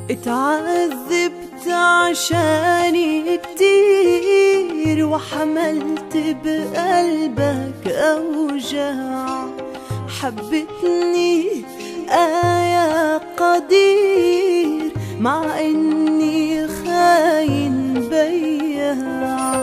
اتعذبت عشاني كتير وحملت بقلبك أوجاع حبتني آية قدير مع إني خاين بياع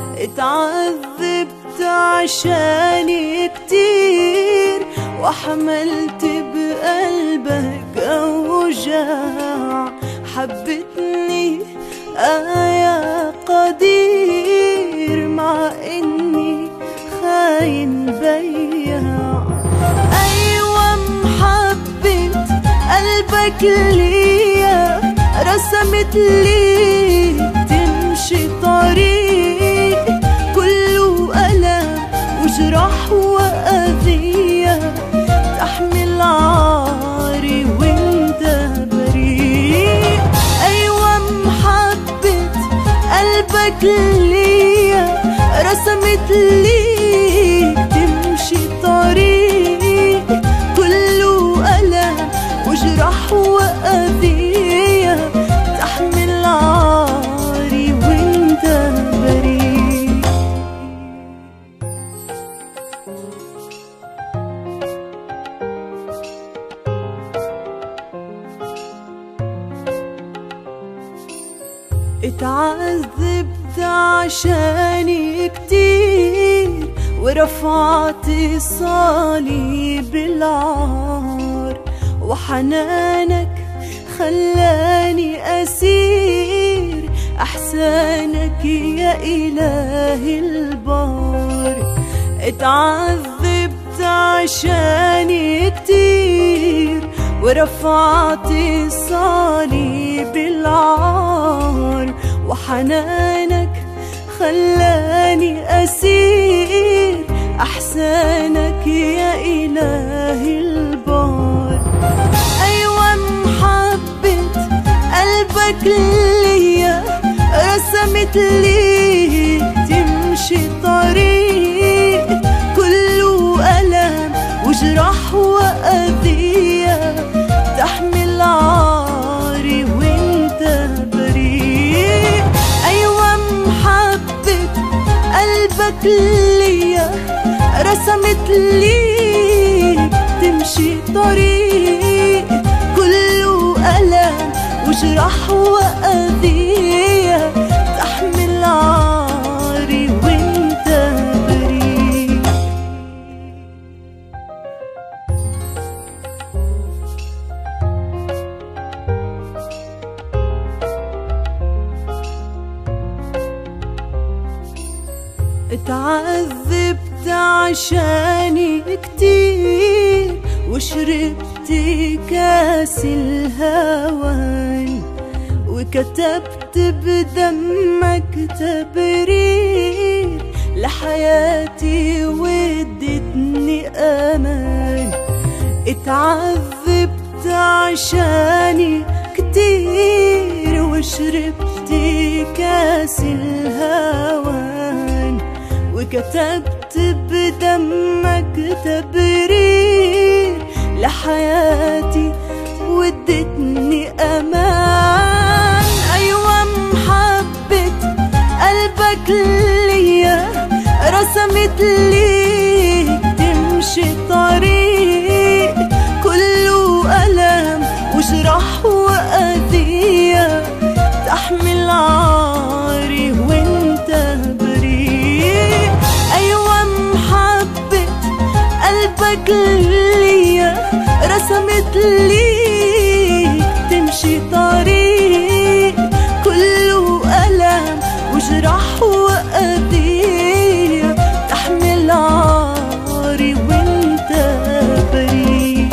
اتعذبت عشاني كتير وحملت بقلبك أوجاع حبتني آية قدير مع إني خاين بياع أيوة محبة قلبك ليا رسمت لي تمشي طريق كله ألم وجرح وأذية تحمل عاري وانت بريء أيوة محبة قلبك ليا رسمت لي تمشي طريق كله ألم وجرح وأذية تحمل عاري وانت بريء اتعذبت عشاني كتير ورفعت صليب العار وحنانك خلاني أسير أحسانك يا إله البار اتعذبت عشاني كتير ورفعت صليب العار وحنانك خلاني أسير أحسانك يا إله البار أيوة محبة قلبك ليا رسمت لي تمشي طريق كله ألم وجرح وأذية تحمل عاري وانت بريء أيوة محبة قلبك ليا رسمت لي تمشي طريق كله ألم وجرح وأذية تحمل عاري وانت بريء اتعذبت عشاني كتير وشربت كاس الهوان وكتبت بدمك تبرير لحياتي وادتني امان اتعذبت عشاني كتير وشربت كاس الهوان وكتبت بدمك تبرير لحياتي وادتني امان ايوه محبة قلبك ليا رسمت لي تمشي طريق كله ألم وجرح وأذية تحمل عاري وانت بريء أيوة محبة قلبك ليا رسمت لي تمشي طريق كله ألم وجرح وأذية تحمل عاري وانت بريء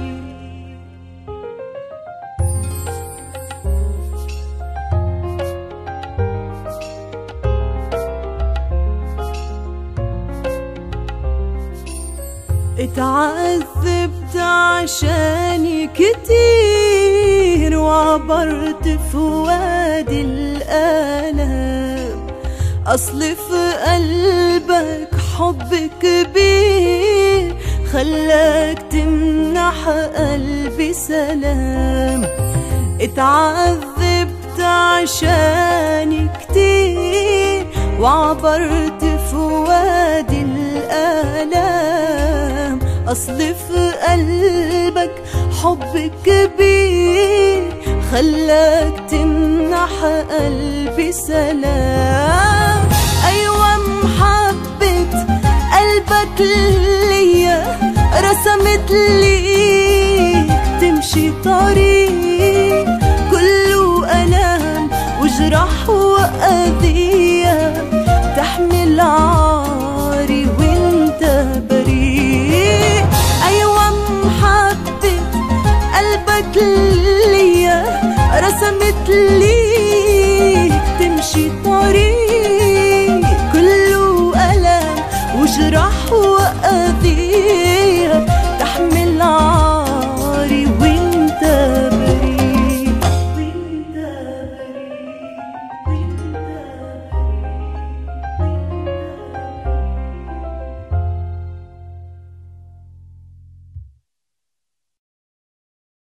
اتعذبت عشاني كتير وعبرت في وادي الآلام أصل في قلبك حب كبير خلاك تمنح قلبي سلام اتعذبت عشاني كتير وعبرت في وادي الآلام أصل في قلبك حب كبير خلاك تمنح قلبي سلام أيوة محبة قلبك ليا رسمت لي تمشي طريق